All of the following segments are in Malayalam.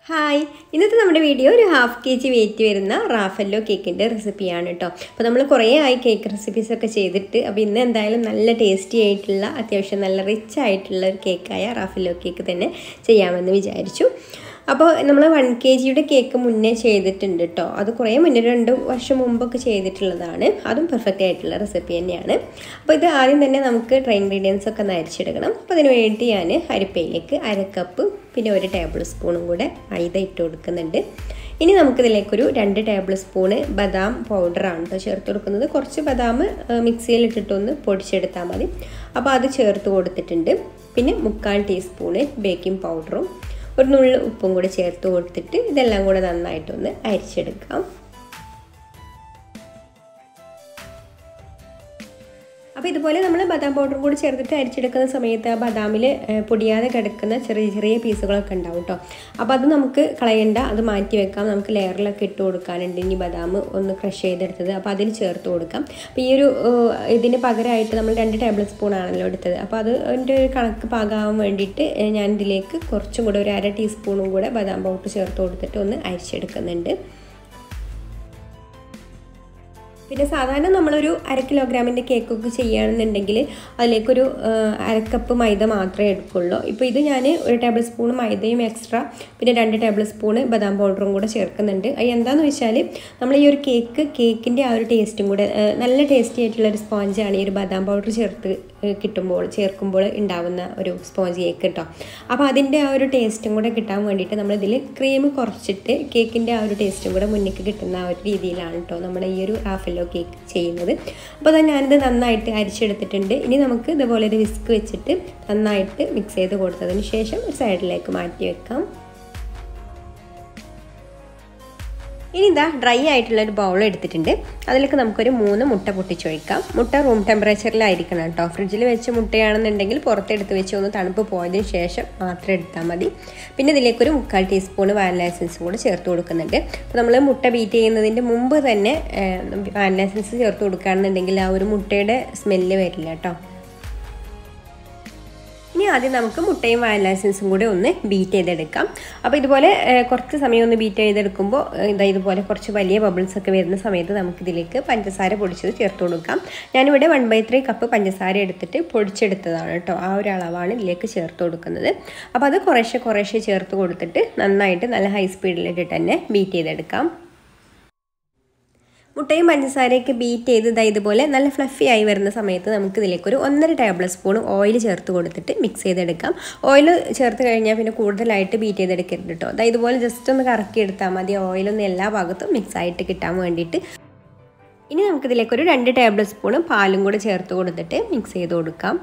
ഹായ് ഇന്നത്തെ നമ്മുടെ വീഡിയോ ഒരു ഹാഫ് കെ ജി വെയിറ്റ് വരുന്ന റാഫല്ലോ കേക്കിൻ്റെ റെസിപ്പിയാണ് കേട്ടോ അപ്പോൾ നമ്മൾ കുറേ ആയി കേക്ക് റെസിപ്പീസ് ഒക്കെ ചെയ്തിട്ട് അപ്പോൾ ഇന്ന് എന്തായാലും നല്ല ടേസ്റ്റി ആയിട്ടുള്ള അത്യാവശ്യം നല്ല റിച്ച് ആയിട്ടുള്ള ഒരു കേക്കായ റാഫല്ലോ കേക്ക് തന്നെ ചെയ്യാമെന്ന് വിചാരിച്ചു അപ്പോൾ നമ്മൾ വൺ കെ ജിയുടെ കേക്ക് മുന്നേ ചെയ്തിട്ടുണ്ട് കേട്ടോ അത് കുറേ മുന്നേ രണ്ട് വർഷം മുമ്പൊക്കെ ചെയ്തിട്ടുള്ളതാണ് അതും പെർഫെക്റ്റ് ആയിട്ടുള്ള റെസിപ്പി തന്നെയാണ് അപ്പോൾ ഇത് ആദ്യം തന്നെ നമുക്ക് ഡ്രൈ ഇൻഗ്രീഡിയൻസ് ഒക്കെ നരച്ചെടുക്കണം അപ്പോൾ അതിന് വേണ്ടി ഞാൻ അരിപ്പയിലേക്ക് അര കപ്പ് പിന്നെ ഒരു ടേബിൾ സ്പൂണും കൂടെ മൈദ ഇട്ട് കൊടുക്കുന്നുണ്ട് ഇനി നമുക്കിതിലേക്കൊരു രണ്ട് ടേബിൾ സ്പൂണ് ബദാം പൗഡറാണ് കേട്ടോ ചേർത്ത് കൊടുക്കുന്നത് കുറച്ച് ബദാം മിക്സിയിലിട്ടിട്ടൊന്ന് പൊടിച്ചെടുത്താൽ മതി അപ്പോൾ അത് ചേർത്ത് കൊടുത്തിട്ടുണ്ട് പിന്നെ മുക്കാൽ ടീസ്പൂണ് ബേക്കിംഗ് പൗഡറും ഒരു നുള്ളു ഉപ്പും കൂടി ചേർത്ത് കൊടുത്തിട്ട് ഇതെല്ലാം കൂടെ നന്നായിട്ടൊന്ന് അരിച്ചെടുക്കാം അപ്പോൾ ഇതുപോലെ നമ്മൾ ബദാം പൗഡർ കൂടി ചേർത്തിട്ട് അരിച്ചെടുക്കുന്ന സമയത്ത് ആ ബദാമിൽ പൊടിയാതെ കിടക്കുന്ന ചെറിയ ചെറിയ പീസുകളൊക്കെ ഉണ്ടാവും കേട്ടോ അപ്പോൾ അത് നമുക്ക് കളയണ്ട അത് മാറ്റി വെക്കാം നമുക്ക് ലെയറിലൊക്കെ ഇട്ട് കൊടുക്കാനുണ്ട് ഇനി ബദാം ഒന്ന് ക്രഷ് ചെയ്തെടുത്തത് അപ്പോൾ അതിൽ ചേർത്ത് കൊടുക്കാം അപ്പോൾ ഈ ഒരു ഇതിന് പകരമായിട്ട് നമ്മൾ രണ്ട് ടേബിൾ സ്പൂൺ ആണല്ലോ എടുത്തത് അപ്പോൾ അത് അതിൻ്റെ ഒരു കണക്ക് പാകാവാൻ വേണ്ടിയിട്ട് ഞാൻ ഇതിലേക്ക് കുറച്ചും കൂടെ ഒരു അര ടീസ്പൂണും കൂടെ ബദാം പൗഡർ ചേർത്ത് കൊടുത്തിട്ട് ഒന്ന് അരിച്ചെടുക്കുന്നുണ്ട് പിന്നെ സാധാരണ നമ്മളൊരു അര കിലോഗ്രാമിൻ്റെ കേക്കൊക്കെ ചെയ്യുകയാണെന്നുണ്ടെങ്കിൽ അതിലേക്കൊരു അരക്കപ്പ് മൈദ മാത്രമേ എടുക്കുള്ളൂ ഇപ്പോൾ ഇത് ഞാൻ ഒരു ടേബിൾ സ്പൂൺ മൈദയും എക്സ്ട്രാ പിന്നെ രണ്ട് ടേബിൾ സ്പൂൺ ബദാം പൗഡറും കൂടെ ചേർക്കുന്നുണ്ട് അത് എന്താണെന്ന് വെച്ചാൽ നമ്മൾ ഈ ഒരു കേക്ക് കേക്കിൻ്റെ ആ ഒരു ടേസ്റ്റും കൂടെ നല്ല ടേസ്റ്റി ആയിട്ടുള്ള ഒരു സ്പോഞ്ചാണ് ഈ ഒരു ബദാം പൗഡർ ചേർത്ത് കിട്ടുമ്പോൾ ചേർക്കുമ്പോൾ ഉണ്ടാവുന്ന ഒരു സ്പോഞ്ച് കേക്ക് കേട്ടോ അപ്പോൾ അതിൻ്റെ ആ ഒരു ടേസ്റ്റും കൂടെ കിട്ടാൻ വേണ്ടിയിട്ട് നമ്മളിതിൽ ക്രീം കുറച്ചിട്ട് കേക്കിൻ്റെ ആ ഒരു ടേസ്റ്റും കൂടെ മുന്നിലേക്ക് കിട്ടുന്ന ആ ഒരു രീതിയിലാണ് കേട്ടോ നമ്മുടെ ഈ ഒരു ഹാഫല്ലോ കേക്ക് ചെയ്യുന്നത് അപ്പോൾ അത് ഞാനിത് നന്നായിട്ട് അരിച്ചെടുത്തിട്ടുണ്ട് ഇനി നമുക്ക് ഇതുപോലെ ഒരു വിസ്ക് വെച്ചിട്ട് നന്നായിട്ട് മിക്സ് ചെയ്ത് കൊടുത്തതിന് ശേഷം ഒരു സൈഡിലേക്ക് മാറ്റി വെക്കാം ഇനി ഇതാ ഡ്രൈ ആയിട്ടുള്ള ഒരു ബൗൾ എടുത്തിട്ടുണ്ട് അതിലേക്ക് നമുക്കൊരു മൂന്ന് മുട്ട പൊട്ടിച്ചൊഴിക്കാം മുട്ട റൂം ടെമ്പറേച്ചറിലായിരിക്കണം കേട്ടോ ഫ്രിഡ്ജിൽ വെച്ച മുട്ടയാണെന്നുണ്ടെങ്കിൽ പുറത്തെടുത്ത് വെച്ച് ഒന്ന് തണുപ്പ് പോയതിന് ശേഷം മാത്രം എടുത്താൽ മതി പിന്നെ ഇതിലേക്കൊരു മുക്കാൽ ടീസ്പൂൺ വാനില എസൻസും കൂടെ ചേർത്ത് കൊടുക്കുന്നുണ്ട് അപ്പോൾ നമ്മൾ മുട്ട ബീറ്റ് ചെയ്യുന്നതിൻ്റെ മുമ്പ് തന്നെ വാനില എസൻസ് ചേർത്ത് കൊടുക്കുകയാണെന്നുണ്ടെങ്കിൽ ആ ഒരു മുട്ടയുടെ സ്മെല്ല് വരില്ല കേട്ടോ ഇനി ആദ്യം നമുക്ക് മുട്ടയും വാനില എസൻസും കൂടെ ഒന്ന് ബീറ്റ് ചെയ്തെടുക്കാം അപ്പോൾ ഇതുപോലെ കുറച്ച് സമയം ഒന്ന് ബീറ്റ് ചെയ്തെടുക്കുമ്പോൾ ഇതാ ഇതുപോലെ കുറച്ച് വലിയ ബബിൾസ് ഒക്കെ വരുന്ന സമയത്ത് നമുക്കിതിലേക്ക് പഞ്ചസാര പൊടിച്ചത് ചേർത്ത് കൊടുക്കാം ഞാനിവിടെ വൺ ബൈ ത്രീ കപ്പ് പഞ്ചസാര എടുത്തിട്ട് പൊടിച്ചെടുത്തതാണ് കേട്ടോ ആ ഒരു അളവാണ് ഇതിലേക്ക് ചേർത്ത് കൊടുക്കുന്നത് അപ്പോൾ അത് കുറേശ്ശെ കുറേശ്ശെ ചേർത്ത് കൊടുത്തിട്ട് നന്നായിട്ട് നല്ല ഹൈ സ്പീഡിലിട്ടിട്ട് തന്നെ ബീറ്റ് ചെയ്തെടുക്കാം മുട്ടയും പഞ്ചസാരയൊക്കെ ബീറ്റ് ചെയ്ത് ഇതാ ഇതുപോലെ നല്ല ഫ്ലഫി ആയി വരുന്ന സമയത്ത് നമുക്ക് ഇതിലേക്ക് ഒരു ഒന്നര ടേബിൾ സ്പൂൺ ഓയിൽ ചേർത്ത് കൊടുത്തിട്ട് മിക്സ് ചെയ്തെടുക്കാം ഓയിൽ ചേർത്ത് കഴിഞ്ഞാൽ പിന്നെ കൂടുതലായിട്ട് ബീറ്റ് ചെയ്തെടുക്കരുത് കേട്ടോ അതായത് ഇതുപോലെ ജസ്റ്റ് ഒന്ന് കറക്കി എടുത്താൽ മതി ഓയിലൊന്ന് എല്ലാ ഭാഗത്തും മിക്സ് ആയിട്ട് കിട്ടാൻ വേണ്ടിയിട്ട് ഇനി നമുക്കിതിലേക്ക് ഒരു രണ്ട് ടേബിൾ സ്പൂൺ പാലും കൂടെ ചേർത്ത് കൊടുത്തിട്ട് മിക്സ് ചെയ്ത് കൊടുക്കാം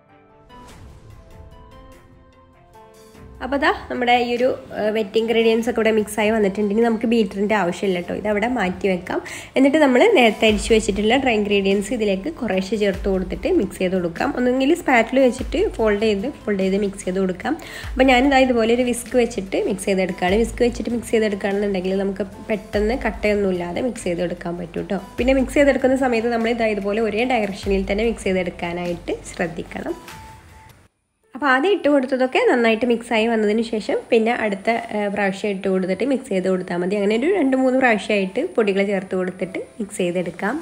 അപ്പോൾ അതാ നമ്മുടെ ഈ ഒരു വെറ്റ് ഇൻഗ്രീഡിയൻസ് ഒക്കെ ഇവിടെ മിക്സായി വന്നിട്ടുണ്ടെങ്കിൽ നമുക്ക് ബീറ്ററിൻ്റെ ആവശ്യമില്ല കേട്ടോ ഇതവിടെ മാറ്റി വെക്കാം എന്നിട്ട് നമ്മൾ നേരത്തെ അരിച്ചു വെച്ചിട്ടുള്ള ഡ്രൈ ഇൻഗ്രീഡിയൻസ് ഇതിലേക്ക് കുറേശ്ശെ ചേർത്ത് കൊടുത്തിട്ട് മിക്സ് ചെയ്ത് കൊടുക്കാം ഒന്നെങ്കിൽ സ്പാറ്റിൽ വെച്ചിട്ട് ഫോൾഡ് ചെയ്ത് ഫോൾഡ് ചെയ്ത് മിക്സ് ചെയ്ത് കൊടുക്കാം അപ്പോൾ ഞാനിതാ ഇതുപോലെ ഒരു വിസ്ക് വെച്ചിട്ട് മിക്സ് ചെയ്തെടുക്കുകയാണ് വിസ്ക് വെച്ചിട്ട് മിക്സ് ചെയ്തെടുക്കുകയാണെന്നുണ്ടെങ്കിൽ നമുക്ക് പെട്ടെന്ന് കട്ടയൊന്നുമില്ലാതെ മിക്സ് ചെയ്തെടുക്കാൻ പറ്റും കേട്ടോ പിന്നെ മിക്സ് ചെയ്തെടുക്കുന്ന സമയത്ത് നമ്മൾ ഇതാ ഇതുപോലെ ഒരേ ഡയറക്ഷനിൽ തന്നെ മിക്സ് ചെയ്തെടുക്കാനായിട്ട് ശ്രദ്ധിക്കണം അപ്പോൾ ആദ്യം ഇട്ട് കൊടുത്തതൊക്കെ നന്നായിട്ട് മിക്സായി വന്നതിന് ശേഷം പിന്നെ അടുത്ത പ്രാവശ്യം ഇട്ട് കൊടുത്തിട്ട് മിക്സ് ചെയ്ത് കൊടുത്താൽ മതി അങ്ങനെ ഒരു രണ്ട് മൂന്ന് പ്രാവശ്യമായിട്ട് പൊടികൾ ചേർത്ത് കൊടുത്തിട്ട് മിക്സ് ചെയ്തെടുക്കാം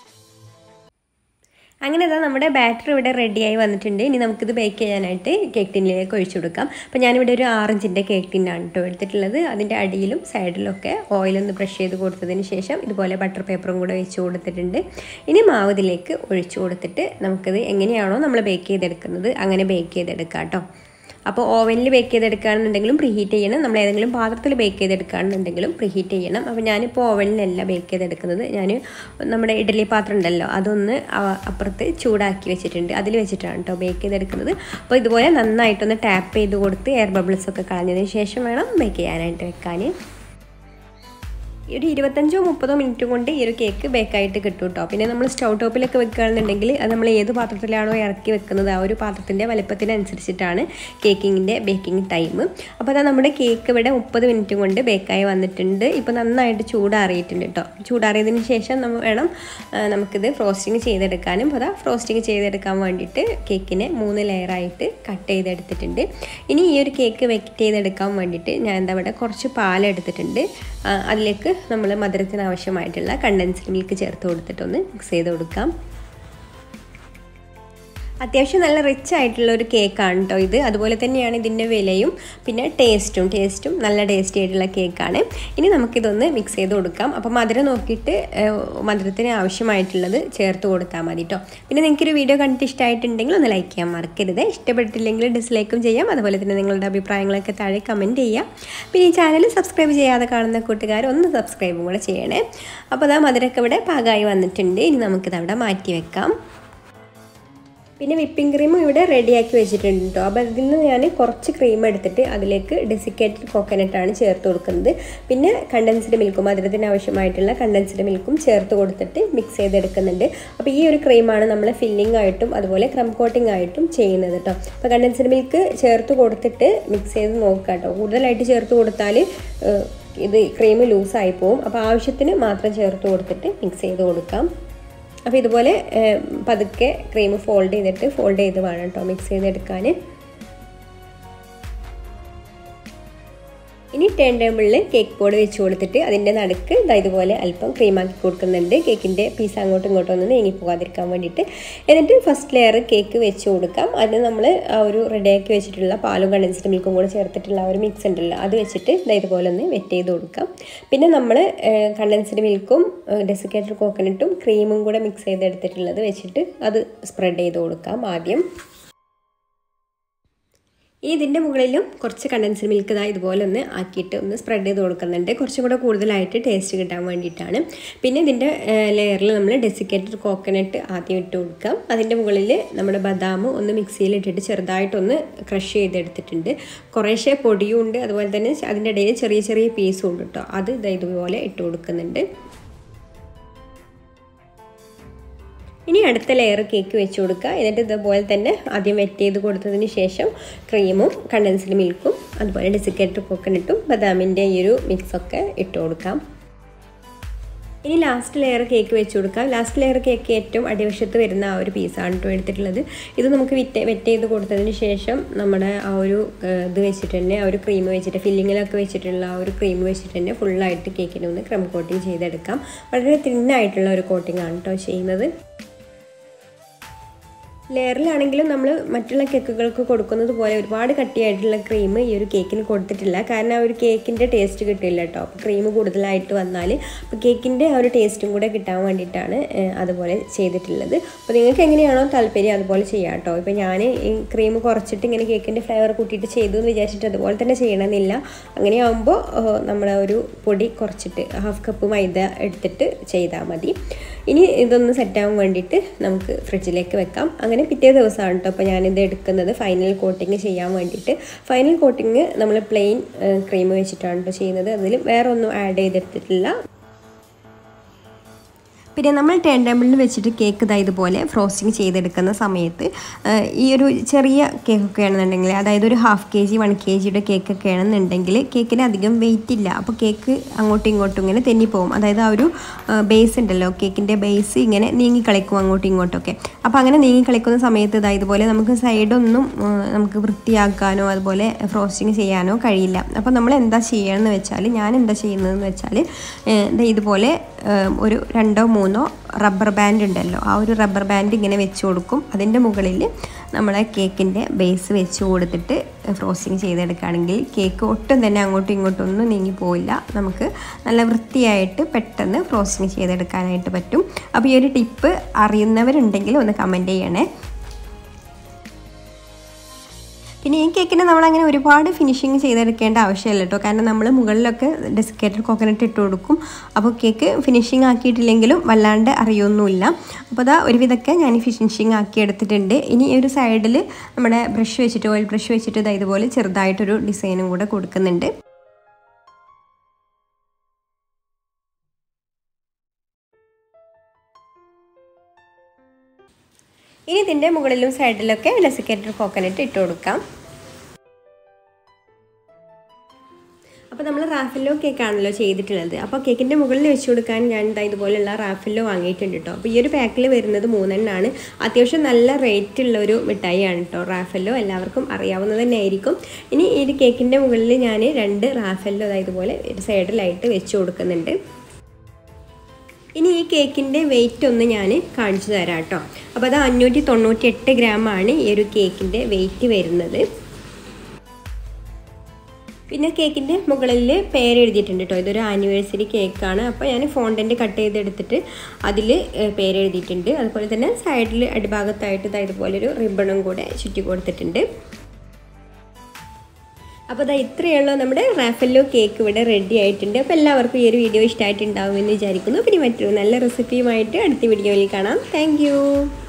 അങ്ങനെ ഇതാ നമ്മുടെ ബാറ്റർ ഇവിടെ റെഡിയായി വന്നിട്ടുണ്ട് ഇനി നമുക്കിത് ബേക്ക് ചെയ്യാനായിട്ട് കേക്ക് ടിന്നിലേക്ക് ഒഴിച്ചു കൊടുക്കാം അപ്പോൾ ഞാനിവിടെ ഒരു ആറഞ്ചിൻ്റെ കേക്ക് ടിന്നാണ് കേട്ടോ എടുത്തിട്ടുള്ളത് അതിൻ്റെ അടിയിലും സൈഡിലൊക്കെ ഓയിലൊന്ന് ബ്രഷ് ചെയ്ത് കൊടുത്തതിന് ശേഷം ഇതുപോലെ ബട്ടർ പേപ്പറും കൂടെ വെച്ച് കൊടുത്തിട്ടുണ്ട് ഇനി മാവ് ഇതിലേക്ക് ഒഴിച്ചു കൊടുത്തിട്ട് നമുക്കിത് എങ്ങനെയാണോ നമ്മൾ ബേക്ക് ചെയ്തെടുക്കുന്നത് അങ്ങനെ ബേക്ക് ചെയ്തെടുക്കാം കേട്ടോ അപ്പോൾ ഓവനിൽ ബേക്ക് ചെയ്തെടുക്കുകയാണെന്നുണ്ടെങ്കിലും പ്രീഹീറ്റ് ചെയ്യണം നമ്മൾ ഏതെങ്കിലും പാത്രത്തിൽ ബേക്ക് ചെയ്തെടുക്കുകയാണെന്നുണ്ടെങ്കിലും പ്രീഹീറ്റ് ചെയ്യണം അപ്പോൾ ഞാനിപ്പോൾ ഓവനിലല്ല ബേക്ക് ചെയ്തെടുക്കുന്നത് ഞാൻ നമ്മുടെ ഇഡലി പാത്രം ഉണ്ടല്ലോ അതൊന്ന് അപ്പുറത്ത് ചൂടാക്കി വെച്ചിട്ടുണ്ട് അതിൽ വെച്ചിട്ടാണ് കേട്ടോ ബേക്ക് ചെയ്തെടുക്കുന്നത് അപ്പോൾ ഇതുപോലെ നന്നായിട്ടൊന്ന് ടാപ്പ് ചെയ്ത് കൊടുത്ത് എയർ ബബിൾസ് ഒക്കെ കളഞ്ഞതിന് ശേഷം വേണം ബേക്ക് ചെയ്യാനായിട്ട് വെക്കാൻ ഒരു ഇരുപത്തഞ്ചോ മുപ്പതോ മിനിറ്റ് കൊണ്ട് ഈ ഒരു കേക്ക് ബേക്കായിട്ട് കിട്ടും കേട്ടോ പിന്നെ നമ്മൾ സ്റ്റൗ ടോപ്പിലൊക്കെ വെക്കുകയാണെന്നുണ്ടെങ്കിൽ അത് നമ്മൾ ഏത് പാത്രത്തിലാണോ ഇറക്കി വെക്കുന്നത് ആ ഒരു പാത്രത്തിൻ്റെ വലുപ്പത്തിനനുസരിച്ചിട്ടാണ് കേക്കിങ്ങിൻ്റെ ബേക്കിംഗ് ടൈം അപ്പോൾ അതാ നമ്മുടെ കേക്ക് ഇവിടെ മുപ്പത് മിനിറ്റ് കൊണ്ട് ബേക്കായി വന്നിട്ടുണ്ട് ഇപ്പോൾ നന്നായിട്ട് ചൂടാറിയിട്ടുണ്ട് കേട്ടോ ചൂടാറിയതിന് ശേഷം നമ്മൾ വേണം ആ, നമുക്കിത് ഫ്രോസ്റ്റിംഗ് ചെയ്തെടുക്കാനും അപ്പോൾ അതാ ഫ്രോസ്റ്റിംഗ് ചെയ്തെടുക്കാൻ വേണ്ടിയിട്ട് കേക്കിനെ മൂന്ന് ലെയറായിട്ട് കട്ട് ചെയ്തെടുത്തിട്ടുണ്ട് ഇനി ഈ ഒരു കേക്ക് വെക്റ്റ് ചെയ്തെടുക്കാൻ വേണ്ടിയിട്ട് ഞാൻ എന്താ ഇവിടെ കുറച്ച് പാലെടുത്തിട്ടുണ്ട് ആ, അതിലേക്ക് നമ്മൾ മധുരത്തിന് ആവശ്യമായിട്ടുള്ള കണ്ടൻസ്ഡ് മിൽക്ക് ചേർത്ത് കൊടുത്തിട്ടൊന്ന് മിക്സ് ചെയ്ത് കൊടുക്കാം അത്യാവശ്യം നല്ല റിച്ച് ആയിട്ടുള്ള ഒരു കേക്കാണ് കേട്ടോ ഇത് അതുപോലെ തന്നെയാണ് ഇതിൻ്റെ വിലയും പിന്നെ ടേസ്റ്റും ടേസ്റ്റും നല്ല ടേസ്റ്റി ആയിട്ടുള്ള കേക്കാണ് ഇനി നമുക്കിതൊന്ന് മിക്സ് ചെയ്ത് കൊടുക്കാം അപ്പോൾ മധുരം നോക്കിയിട്ട് ഏഹ്, മധുരത്തിന് ആവശ്യമായിട്ടുള്ളത് ചേർത്ത് കൊടുത്താൽ മതി കേട്ടോ പിന്നെ നിങ്ങൾക്കൊരു വീഡിയോ കണ്ടിട്ട് ഇഷ്ടമായിട്ടുണ്ടെങ്കിൽ ഒന്ന് ലൈക്ക് ചെയ്യാൻ മറക്കരുത് ഇഷ്ടപ്പെട്ടിട്ടില്ലെങ്കിൽ ഡിസ്ലൈക്കും ചെയ്യാം അതുപോലെ തന്നെ നിങ്ങളുടെ അഭിപ്രായങ്ങളൊക്കെ താഴെ കമൻറ്റ് ചെയ്യാം പിന്നെ ഈ ചാനൽ സബ്സ്ക്രൈബ് ചെയ്യാതെ കാണുന്ന കൂട്ടുകാർ ഒന്ന് സബ്സ്ക്രൈബും കൂടെ ചെയ്യണേ അപ്പോൾ അതാ മധുരമൊക്കെ ഇവിടെ പാകമായി വന്നിട്ടുണ്ട് ഇനി നമുക്കിത് അവിടെ മാറ്റി വെക്കാം പിന്നെ വിപ്പിംഗ് ക്രീമും ഇവിടെ റെഡിയാക്കി വെച്ചിട്ടുണ്ട് കേട്ടോ അപ്പോൾ അതിൽ നിന്ന് ഞാൻ കുറച്ച് ക്രീം എടുത്തിട്ട് അതിലേക്ക് ഡെസിക്കേറ്റഡ് കോക്കനട്ടാണ് ചേർത്ത് കൊടുക്കുന്നത് പിന്നെ കണ്ടൻസ്ഡ് മിൽക്കും മധുരത്തിന് ആവശ്യമായിട്ടുള്ള കണ്ടൻസ്ഡ് മിൽക്കും ചേർത്ത് കൊടുത്തിട്ട് മിക്സ് ചെയ്തെടുക്കുന്നുണ്ട് അപ്പോൾ ഈ ഒരു ക്രീമാണ് നമ്മൾ ഫില്ലിംഗ് ആയിട്ടും അതുപോലെ ക്രം കോട്ടിംഗ് ആയിട്ടും ചെയ്യുന്നത് കേട്ടോ അപ്പോൾ കണ്ടൻസ്ഡ് മിൽക്ക് ചേർത്ത് കൊടുത്തിട്ട് മിക്സ് ചെയ്ത് നോക്കുക കേട്ടോ കൂടുതലായിട്ട് ചേർത്ത് കൊടുത്താൽ ഏഹ്, ഇത് ക്രീം ലൂസായി പോകും അപ്പോൾ ആവശ്യത്തിന് മാത്രം ചേർത്ത് കൊടുത്തിട്ട് മിക്സ് ചെയ്ത് കൊടുക്കാം അപ്പോൾ ഇതുപോലെ ഏഹ്, പതുക്കെ ക്രീം ഫോൾഡ് ചെയ്തിട്ട് ഫോൾഡ് ചെയ്ത് വേണം കേട്ടോ മിക്സ് ചെയ്തെടുക്കാൻ ഇനി ടേൺ ടേബിളിൽ കേക്ക് ബോർഡ് വെച്ച് കൊടുത്തിട്ട് അതിൻ്റെ നടുക്ക് ഇതാ ഇതുപോലെ അല്പം ക്രീമാക്കി കൊടുക്കുന്നുണ്ട് കേക്കിൻ്റെ പീസ് അങ്ങോട്ടും ഇങ്ങോട്ടും ഒന്ന് നീങ്ങി പോകാതിരിക്കാൻ വേണ്ടിയിട്ട് എന്നിട്ട് ഫസ്റ്റ് ലെയർ കേക്ക് വെച്ച് കൊടുക്കാം അതിന് നമ്മൾ ആ ഒരു റെഡിയാക്കി വെച്ചിട്ടുള്ള പാലും കണ്ടൻസ്ഡ് മിൽക്കും കൂടെ ചേർത്തിട്ടുള്ള ആ ഒരു മിക്സ് ഉണ്ടല്ലോ അത് വെച്ചിട്ട് ഇതാ ഇതുപോലെ ഒന്ന് വെറ്റ് ചെയ്ത് കൊടുക്കാം പിന്നെ നമ്മൾ കണ്ടൻസ്ഡ് മിൽക്കും ഡെസിക്കേറ്റഡ് കോക്കനട്ടും ക്രീമും കൂടെ മിക്സ് ചെയ്തെടുത്തിട്ടുള്ളത് വെച്ചിട്ട് അത് സ്പ്രെഡ് ചെയ്ത് കൊടുക്കാം ആദ്യം ഈ ഇതിൻ്റെ മുകളിലും കുറച്ച് കണ്ടൻസ്ഡ് മിൽക്ക് ഇതാ ഇതുപോലെ ഒന്ന് ആക്കിയിട്ട് ഒന്ന് സ്പ്രെഡ് ചെയ്ത് കൊടുക്കുന്നുണ്ട് കുറച്ചും കൂടെ കൂടുതലായിട്ട് ടേസ്റ്റ് കിട്ടാൻ വേണ്ടിയിട്ടാണ് പിന്നെ ഇതിൻ്റെ ലെയറിൽ നമ്മൾ ഡെസിക്കേറ്റഡ് കോക്കനട്ട് ആദ്യം ഇട്ട് കൊടുക്കാം അതിൻ്റെ മുകളിൽ നമ്മുടെ ബദാം ഒന്ന് മിക്സിയിൽ ഇട്ടിട്ട് ചെറുതായിട്ടൊന്ന് ക്രഷ് ചെയ്തെടുത്തിട്ടുണ്ട് കുറേശ്ശെ പൊടിയും ഉണ്ട് അതുപോലെ തന്നെ അതിൻ്റെ ഇടയിൽ ചെറിയ ചെറിയ പീസും ഉണ്ട് കേട്ടോ അത് ഇതാ ഇതുപോലെ ഇട്ട് കൊടുക്കുന്നുണ്ട് ഇനി അടുത്ത ലെയർ കേക്ക് വെച്ച് കൊടുക്കുക എന്നിട്ട് ഇതുപോലെ തന്നെ ആദ്യം വെറ്റ് ചെയ്ത് കൊടുത്തതിന് ശേഷം ക്രീമും കണ്ടൻസ്ഡ് മിൽക്കും അതുപോലെ ഡെസിക്കേറ്റഡ് കോക്കനട്ടും ബദാമിൻ്റെ ഈ ഒരു മിക്സൊക്കെ ഇട്ട് കൊടുക്കാം ഇനി ലാസ്റ്റ് ലെയർ കേക്ക് വെച്ച് കൊടുക്കാം ലാസ്റ്റ് ലെയർ കേക്ക് ഏറ്റവും അടിവശത്ത് വരുന്ന ആ ഒരു പീസാണ് കേട്ടോ എടുത്തിട്ടുള്ളത് ഇത് നമുക്ക് വിറ്റ് വെറ്റ് ചെയ്ത് കൊടുത്തതിന് ശേഷം നമ്മുടെ ആ ഒരു ഏഹ്, ഇത് വെച്ചിട്ട് തന്നെ ആ ഒരു ക്രീം വെച്ചിട്ട് ഫില്ലിങ്ങിലൊക്കെ വെച്ചിട്ടുള്ള ആ ഒരു ക്രീം വെച്ചിട്ട് തന്നെ ഫുള്ളായിട്ട് കേക്കിനെ ഒന്ന് ക്രം കോട്ടിങ് ചെയ്തെടുക്കാം വളരെ തിന്നായിട്ടുള്ള ഒരു കോട്ടിംഗ് ആണ് കേട്ടോ ചെയ്യുന്നത് ലെയറിലാണെങ്കിലും നമ്മൾ മറ്റുള്ള കേക്കുകൾക്ക് കൊടുക്കുന്നത് പോലെ ഒരുപാട് കട്ടിയായിട്ടുള്ള ക്രീം ഈ ഒരു കേക്കിന് കൊടുത്തിട്ടില്ല കാരണം ആ ഒരു കേക്കിൻ്റെ ടേസ്റ്റ് കിട്ടില്ല കേട്ടോ അപ്പോൾ ക്രീം കൂടുതലായിട്ട് വന്നാൽ അപ്പോൾ കേക്കിൻ്റെ ആ ഒരു ടേസ്റ്റും കൂടെ കിട്ടാൻ വേണ്ടിയിട്ടാണ് ഏഹ്, അതുപോലെ ചെയ്തിട്ടുള്ളത് അപ്പോൾ നിങ്ങൾക്ക് എങ്ങനെയാണോ താല്പര്യം അതുപോലെ ചെയ്യാം കേട്ടോ ഇപ്പോൾ ഞാൻ ഈ ക്രീം കുറച്ചിട്ട് ഇങ്ങനെ കേക്കിൻ്റെ ഫ്ലേവർ കൂട്ടിയിട്ട് ചെയ്തു എന്ന് വിചാരിച്ചിട്ട് അതുപോലെ തന്നെ ചെയ്യണമെന്നില്ല അങ്ങനെയാകുമ്പോൾ നമ്മുടെ ഒരു പൊടി കുറച്ചിട്ട് ഹാഫ് കപ്പ് മൈദ എടുത്തിട്ട് ചെയ്താൽ മതി ഇനി ഇതൊന്ന് സെറ്റാകാൻ വേണ്ടിയിട്ട് നമുക്ക് ഫ്രിഡ്ജിലേക്ക് വെക്കാം അങ്ങനെ പിറ്റേ ദിവസമാണ് കേട്ടോ അപ്പോൾ ഞാനിത് എടുക്കുന്നത് ഫൈനൽ കോട്ടിങ് ചെയ്യാൻ വേണ്ടിയിട്ട് ഫൈനൽ കോട്ടിങ് നമ്മൾ പ്ലെയിൻ ക്രീം വെച്ചിട്ടാണ് കേട്ടോ ചെയ്യുന്നത് അതിൽ വേറെ ഒന്നും ആഡ് ചെയ്തെടുത്തിട്ടില്ല പിന്നെ നമ്മൾ ടേൺ ടേബിളിൽ വെച്ചിട്ട് കേക്ക് ഇതാ ഇതുപോലെ ഫ്രോസ്റ്റിംഗ് ചെയ്തെടുക്കുന്ന സമയത്ത് ആ, ഈ ഒരു ചെറിയ കേക്കൊക്കെ ആണെന്നുണ്ടെങ്കിൽ അതായത് ഒരു half K G one K ജിയുടെ കേക്കൊക്കെ ആണെന്നുണ്ടെങ്കിൽ കേക്കിന് അധികം വെയിറ്റ് ഇല്ല അപ്പോൾ കേക്ക് അങ്ങോട്ടും ഇങ്ങോട്ടും ഇങ്ങനെ തെന്നിപ്പോവും അതായത് ആ ഒരു ബേസ് ഉണ്ടല്ലോ കേക്കിൻ്റെ ബേസ് ഇങ്ങനെ നീങ്ങി കളിക്കും അങ്ങോട്ടും ഇങ്ങോട്ടൊക്കെ അപ്പോൾ അങ്ങനെ നീങ്ങി കളിക്കുന്ന സമയത്ത് ഇതാ ഇതുപോലെ നമുക്ക് സൈഡൊന്നും ആ, നമുക്ക് വൃത്തിയാക്കാനോ അതുപോലെ ഫ്രോസ്റ്റിംഗ് ചെയ്യാനോ കഴിയില്ല അപ്പോൾ നമ്മൾ എന്താ ചെയ്യണമെന്ന് വെച്ചാൽ ഞാൻ എന്താ ചെയ്യുന്നതെന്ന് വെച്ചാൽ ഏഹ്, ദേ ഇതുപോലെ ഏഹ്, ഒരു രണ്ടോ മൂന്നോ റബ്ബർ ബാൻഡ് ഉണ്ടല്ലോ ആ ഒരു റബ്ബർ ബാൻഡ് ഇങ്ങനെ വെച്ച് കൊടുക്കും അതിൻ്റെ മുകളിൽ നമ്മളെ കേക്കിൻ്റെ ബേസ് വെച്ച് കൊടുത്തിട്ട് ഫ്രോസ്റ്റിംഗ് ചെയ്തെടുക്കുകയാണെങ്കിൽ കേക്ക് ഒട്ടും തന്നെ അങ്ങോട്ടും ഇങ്ങോട്ടും ഒന്നും നീങ്ങി പോയില്ല നമുക്ക് നല്ല വൃത്തിയായിട്ട് പെട്ടെന്ന് ഫ്രോസ്റ്റിംഗ് ചെയ്തെടുക്കാനായിട്ട് പറ്റും അപ്പോൾ ഈ ഒരു ടിപ്പ് അറിയുന്നവരുണ്ടെങ്കിൽ ഒന്ന് കമൻറ്റ് ചെയ്യണേ പിന്നെ ഈ കേക്കിന് നമ്മളങ്ങനെ ഒരുപാട് ഫിനിഷിങ് ചെയ്തെടുക്കേണ്ട ആവശ്യമില്ല കേട്ടോ കാരണം നമ്മൾ മുകളിലൊക്കെ ഡെസിക്കേറ്റഡ് കോക്കനട്ട് ഇട്ട് കൊടുക്കും അപ്പോൾ കേക്ക് ഫിനിഷിങ് ആക്കിയിട്ടില്ലെങ്കിലും വല്ലാണ്ട് അറിയൊന്നുമില്ല അപ്പോൾ അതാ ഒരുവിധമൊക്കെ ഞാൻ ഫിനിഷിങ് ആക്കി എടുത്തിട്ടുണ്ട് ഇനി ഈ ഒരു സൈഡിൽ നമ്മുടെ ബ്രഷ് വെച്ചിട്ട് ഓയിൽ ബ്രഷ് വെച്ചിട്ട് ഇതാ ഇതുപോലെ ചെറുതായിട്ടൊരു ഡിസൈനും കൂടെ കൊടുക്കുന്നുണ്ട് ഇനി ഇതിൻ്റെ മുകളിലും സൈഡിലൊക്കെ ഡെസിക്കേറ്റഡ് കോക്കനട്ട് ഇട്ട് കൊടുക്കാം അപ്പോൾ നമ്മൾ റാഫിലോ കേക്കാണല്ലോ ചെയ്തിട്ടുള്ളത് അപ്പോൾ കേക്കിൻ്റെ മുകളിൽ വെച്ച് കൊടുക്കാൻ ഞാൻ ഇതാ ഇതുപോലെയുള്ള റാഫിലോ വാങ്ങിയിട്ടുണ്ട് കേട്ടോ അപ്പോൾ ഈ ഒരു പാക്കിൽ വരുന്നത് മൂന്നെണ്ണമാണ് അത്യാവശ്യം നല്ല റേറ്റ് ഉള്ള ഒരു മിഠായിയാണ് കേട്ടോ റാഫെല്ലോ എല്ലാവർക്കും അറിയാവുന്നത് തന്നെ ആയിരിക്കും ഇനി ഈ ഒരു കേക്കിൻ്റെ മുകളിൽ ഞാൻ രണ്ട് റാഫെല്ലോ അതായത് ഇതുപോലെ ഒരു സൈഡിലായിട്ട് വെച്ച് കൊടുക്കുന്നുണ്ട് ഇനി ഈ കേക്കിൻ്റെ വെയിറ്റ് ഒന്ന് ഞാൻ കാണിച്ചു തരാം കേട്ടോ അപ്പോൾ അത് അഞ്ഞൂറ്റി തൊണ്ണൂറ്റി എട്ട് ഗ്രാമാണ് ഈ ഒരു കേക്കിൻ്റെ വെയിറ്റ് വരുന്നത് പിന്നെ കേക്കിൻ്റെ മുകളിൽ പേര് എഴുതിയിട്ടുണ്ട് കേട്ടോ ഇതൊരു ആനിവേഴ്സറി കേക്കാണ് അപ്പോൾ ഞാൻ ഫോണ്ടൻറ്റ് കട്ട് ചെയ്തെടുത്തിട്ട് അതിൽ പേര് എഴുതിയിട്ടുണ്ട് അതുപോലെ തന്നെ സൈഡിൽ അടിഭാഗത്തായിട്ട് ഇതാ ഇതുപോലൊരു റിബണും കൂടെ ചുറ്റി കൊടുത്തിട്ടുണ്ട് അപ്പോൾ അതാ ഇത്രയേ ഉള്ളൂ നമ്മുടെ റാഫല്ലോ കേക്ക് ഇവിടെ റെഡി ആയിട്ടുണ്ട് അപ്പോൾ എല്ലാവർക്കും ഈ ഒരു വീഡിയോ ഇഷ്ടമായിട്ടുണ്ടാവുമെന്ന് വിചാരിക്കുന്നു പിന്നെ മറ്റൊരു നല്ല റെസിപ്പിയുമായിട്ട് അടുത്ത വീഡിയോയിൽ കാണാം താങ്ക്